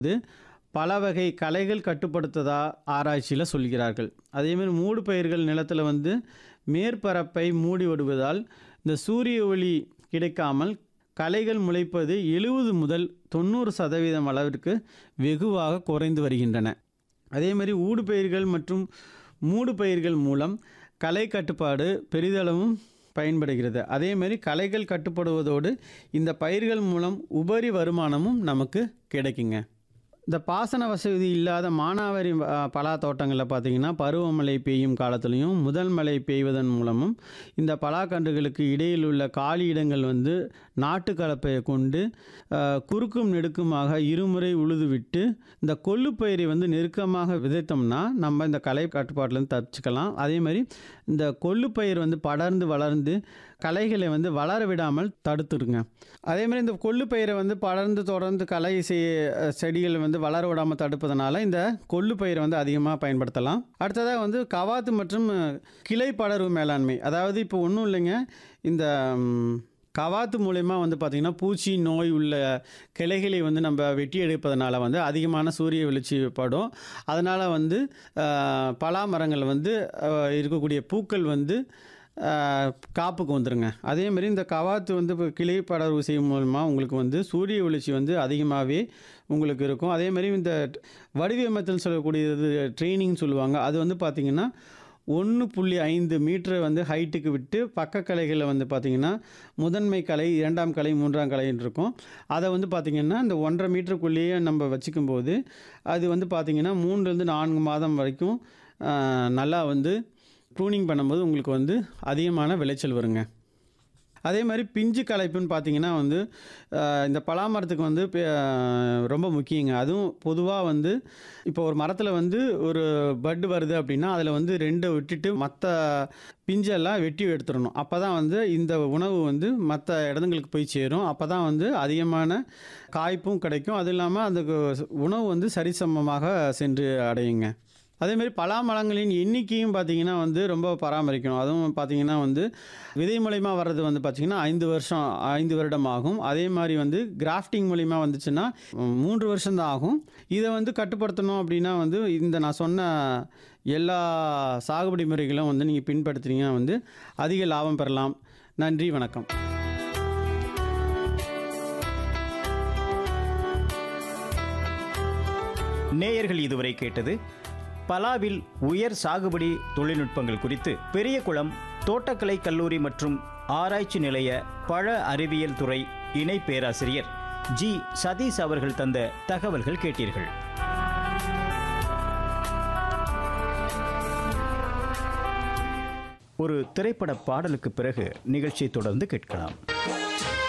இது பல வகை களைகள் கட்டுப்படுத்ததா ஆராய்ச்சியில் சொல்கிறார்கள் அதேமாதிரி மூடு பயிர்கள் நிலத்தில் வந்து மேற்பரப்பை மூடி விடுவதால் இந்த சூரிய ஒளி கிடைக்காமல் களைகள் முளைப்பது எழுபது முதல் தொண்ணூறு சதவீதம் அளவிற்கு வெகுவாக குறைந்து வருகின்றன அதே மாதிரி ஊடு பயிர்கள் மற்றும் மூடு பயிர்கள் மூலம் களை கட்டுப்பாடு பெரிதளவும் பயன்படுகிறது அதே மாதிரி களைகள் கட்டுப்படுவதோடு இந்த பயிர்கள் மூலம் உபரி வருமானமும் நமக்கு கிடைக்குங்க இந்த பாசன வசதி இல்லாத மானாவாரி அ, பலா தோட்டங்களில் பார்த்தீங்கன்னா பருவமழை பெய்யும் காலத்துலேயும் முதல் மழை பெய்வதன் மூலமும் இந்த பலாக்கன்றுகளுக்கு இடையில் உள்ள காலி இடங்கள் வந்து நாட்டு கலப்பையை கொண்டு அ, குறுக்கும் நெடுக்குமாக இருமுறை உழுது விட்டு இந்த கொள்ளுப்பயிரை வந்து நெருக்கமாக விதைத்தோம்னா நம்ம இந்த களை கட்டுப்பாட்டிலேருந்து தப்பிச்சுக்கலாம் அதே மாதிரி இந்த கொள்ளுப்பயிர் வந்து படர்ந்து வளர்ந்து களைகளை வந்து வளர விடாமல் தடுத்துருங்க அதே மாதிரி இந்த கொள்ளுப்பயிரை வந்து படர்ந்து தொடர்ந்து களை செய்- செடிகள் வந்து வளர விடாமல் தடுப்பதனால இந்த கொள்ளுப்பயிரை வந்து அதிகமாக பயன்படுத்தலாம் அடுத்ததாக வந்து கவாத்து மற்றும் கிளை படர்வு மேலாண்மை அதாவது இப்போ ஒன்றும் இல்லைங்க இந்த ம், கவாத்து மூலயமா வந்து பார்த்திங்கன்னா பூச்சி நோய் உள்ள கிளைகளை வந்து நம்ம வெட்டி எடுப்பதனால வந்து அதிகமான சூரிய வெளிச்சி படும் அதனால் வந்து ஆஹ், பலா மரங்கள் வந்து ஆஹ், இருக்கக்கூடிய பூக்கள் வந்து ஆஹ், காப்புக்கு வந்துருங்க அதே மாதிரி இந்த கவாத்து வந்து இப்போ கிளை படர்வு செய்யும் மூலமாக உங்களுக்கு வந்து சூரிய வெளிச்சி வந்து அதிகமாகவே உங்களுக்கு இருக்கும் அதே மாதிரி இந்த வடிவமைத்தல் சொல்லக்கூடியது ட்ரைனிங் சொல்லுவாங்க அது வந்து பார்த்திங்கன்னா ஒன்று புள்ளி ஐந்து மீட்டர் வந்து ஹைட்டுக்கு விட்டு பக்க கலைகளில் வந்து பார்த்திங்கன்னா முதன்மை கலை இரண்டாம் கலை மூன்றாம் கலைன்னு இருக்கும் அதை வந்து பார்த்திங்கன்னா இந்த ஒன்றரை மீட்டருக்குள்ளேயே நம்ம வச்சுக்கும் போது அது வந்து பார்த்திங்கன்னா மூணுலேருந்து நான்கு மாதம் வரைக்கும் ஆஹ், நல்லா வந்து ப்ரூனிங் பண்ணும்போது உங்களுக்கு வந்து அதிகமான விளைச்சல் வருங்க அதே மாதிரி பிஞ்சு களைப்புன்னு பார்த்தீங்கன்னா வந்து ஆஹ், இந்த பலாமரத்துக்கு வந்து பே- ஆஹ், ரொம்ப முக்கியங்க அதுவும் பொதுவாக வந்து இப்போ ஒரு மரத்தில் வந்து ஒரு பட் வருது அப்படின்னா அதில் வந்து ரெண்டை விட்டுட்டு மற்ற பிஞ்செல்லாம் வெட்டி எடுத்துடணும் அப்போ தான் வந்து இந்த உணவு வந்து மற்ற இடங்களுக்கு போய் சேரும் அப்போ தான் வந்து அதிகமான காய்ப்பும் கிடைக்கும் அதுவும் இல்லாமல் அந்த உணவு வந்து சரிசமமாக சென்று அடையுங்க அதேமாரி பலாமரங்களின் எண்ணிக்கையும் பார்த்தீங்கன்னா வந்து ரொம்ப பராமரிக்கணும் அதுவும் பார்த்தீங்கன்னா வந்து விதை மூலயமா வர்றது வந்து பார்த்தீங்கன்னா ஐந்து வருஷம் ஐந்து வருடம் ஆகும் அதே மாதிரி வந்து கிராஃப்டிங் மூலிமா வந்துச்சுன்னா ம், மூன்று வருஷம் தான் ஆகும் இதை வந்து கட்டுப்படுத்தணும் அப்படின்னா வந்து இந்த நான் சொன்ன எல்லா சாகுபடி முறைகளும் வந்து நீங்கள் பின்படுத்துனீங்கன்னா வந்து அதிக லாபம் பெறலாம் நன்றி வணக்கம் நேயர்கள் இதுவரை கேட்டது பலாவில் உயர் சாகுபடி தொழில்நுட்பங்கள் குறித்து பெரியகுளம் தோட்டக்கலை கல்லூரி மற்றும் ஆராய்ச்சி நிலைய பழ அறிவியல் துறை இணை பேராசிரியர் ஜி சதீஷ் அவர்கள் தந்த தகவல்கள் கேட்டீர்கள் ஒரு திரைப்பட பாடலுக்கு பிறகு நிகழ்ச்சியை தொடர்ந்து கேட்கலாம்